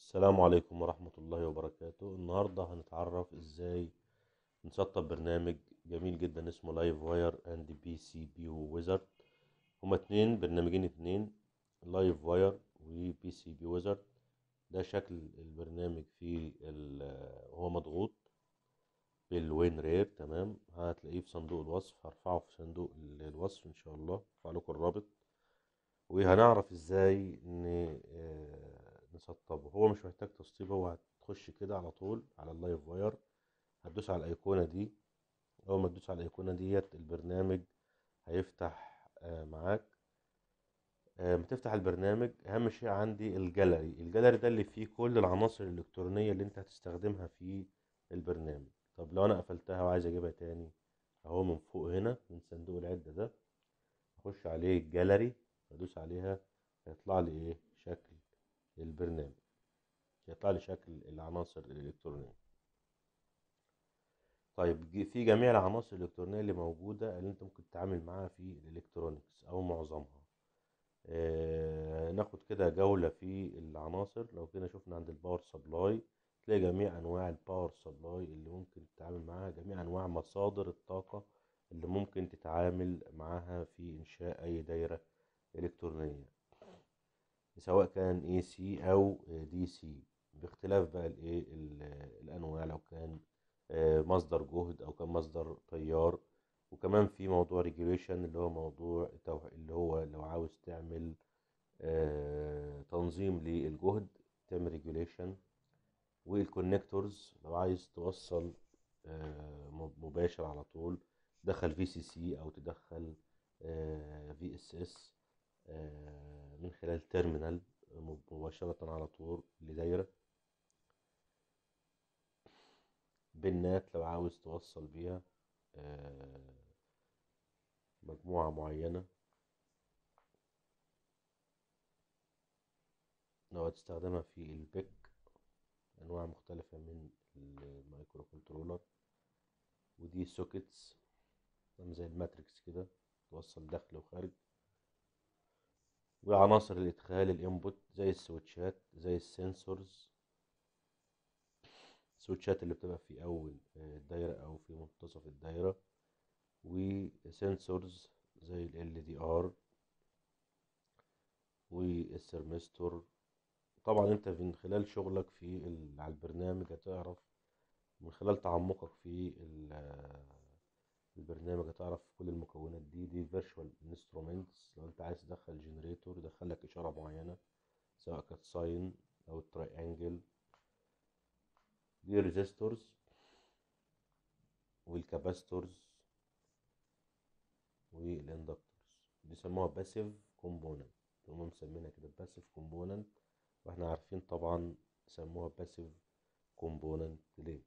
السلام عليكم ورحمة الله وبركاته النهاردة هنتعرف ازاي نسطب برنامج جميل جدا اسمه لايف واير اند بي سي بي ويزرد هما اتنين برنامجين اتنين لايف واير وبي سي بي ويزرد ده شكل البرنامج في ال- هو مضغوط بالوين رير تمام هتلاقيه في صندوق الوصف هرفعه في صندوق ال- الوصف ان شاء الله هرفع لكم الرابط وهنعرف ازاي ن- آه، نسطبه هو مش محتاج تسطيب هو هتخش كده على طول على اللايف واير هتدوس على الايقونة دي اول ما تدوس على الايقونة ديت البرنامج هيفتح آه، معاك آه، ما تفتح البرنامج اهم شيء عندي الجاليري الجاليري ده اللي فيه كل العناصر الالكترونية اللي انت هتستخدمها في البرنامج طب لو انا قفلتها وعايز اجيبها تاني اهو من فوق هنا من صندوق العدة ده اخش عليه الجاليري ادوس عليها هيطلع لي ايه شكل البرنامج هيطلع لي شكل العناصر الالكترونية طيب ج- في جميع العناصر الالكترونية اللي موجودة اللي انت ممكن تتعامل معاها في الالكترونيكس او معظمها آه ناخد كده جولة في العناصر لو كده شفنا عند الباور سبلاي تلاقي جميع انواع الباور سبلاي اللي ممكن تتعامل معاها جميع انواع مصادر الطاقة اللي ممكن تتعامل معاها في انشاء اي دايرة الكترونية سواء كان اي سي او دي سي باختلاف بقى الايه ال- الانواع لو كان آه، مصدر جهد او كان مصدر تيار وكمان في موضوع ريجوليشن اللي هو موضوع توح- اللي هو لو عاوز تعمل آه، تنظيم للجهد تعمل ريجوليشن والكونكتورز لو عايز توصل آه، م- مباشر على طول تدخل في سي سي او تدخل في اس اس من خلال تيرمينال مباشرة على طول لدايرة بنات لو عاوز توصل بيها آه، مجموعة معينة لو هتستخدمها في البيك أنواع مختلفة من المايكرو كنترولر ودي سوكيتس زي الماتريكس كده توصل داخل وخارج وعناصر الإدخال الإنبوت زي السويتشات زي السنسورز السويتشات اللي بتبقى في أول آه، الدايرة أو في منتصف الدايرة وسنسورز زي ال LDR والثرمستور طبعا انت من خلال شغلك في ال- على البرنامج هتعرف من خلال تعمقك في ال- البرنامج هتعرف كل المكونات دي دي فيرتشوال انسترومنتس لو انت عايز تدخل جنريتور يدخل لك اشاره معينه سواء كانت ساين او تراينجل دي ريزيستورز والكاباستورز والاندكتورز بيسموها باسيف كومبوننت هم مسمينها كده باسيف كومبوننت واحنا عارفين طبعا سموها باسيف كومبوننت ليه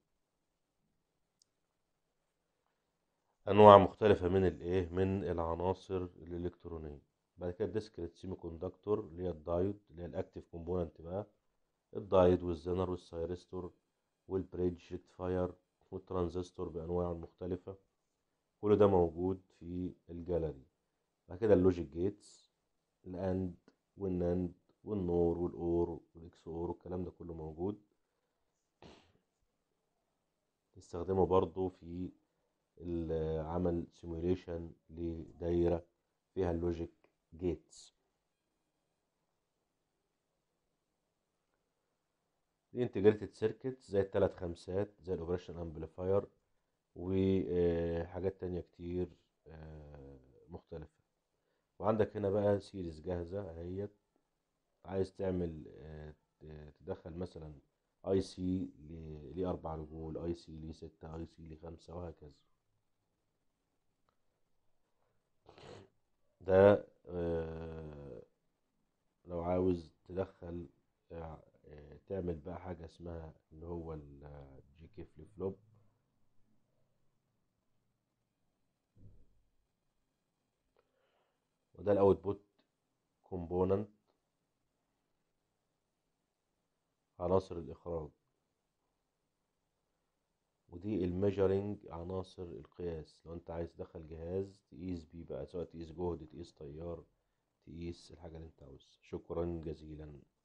انواع مختلفه من الايه من العناصر الالكترونيه بعد كده الديسكريت سيمي كوندكتور اللي هي الدايود اللي هي الاكتيف كومبوننت بقى الدايود والزنر والسايرستور والبريدج ريكتفاير والترانزستور بانواعه المختلفه كل ده موجود في الجاليري بعد كده اللوجيك جيتس الاند والناند والنور والاور والاكس اور والكلام ده كله موجود تستخدمه برضو في ال- عمل سيموليشن لدايرة فيها اللوجيك جيتس دي انتجريتد سيركت زي التلات خمسات زي الاوبريشن امبليفاير وحاجات تانية كتير آه، مختلفة وعندك هنا بقى سيريز جاهزة اهيت عايز تعمل آه، ت- تدخل مثلا اي سي ليه اربع رجول اي سي ليه ستة اي سي ليه خمسة وهكذا ده آه، لو عاوز تدخل آه، آه، تعمل بقى حاجة اسمها اللي هو الجي كي فليب فلوب وده الاوتبوت كومبوننت عناصر الاخراج ودي الميجرنج عناصر القياس لو انت عايز تدخل جهاز تقيس بيه بقى سواء تقيس جهد تقيس تيار تقيس الحاجة اللي انت عاوزها شكرا جزيلا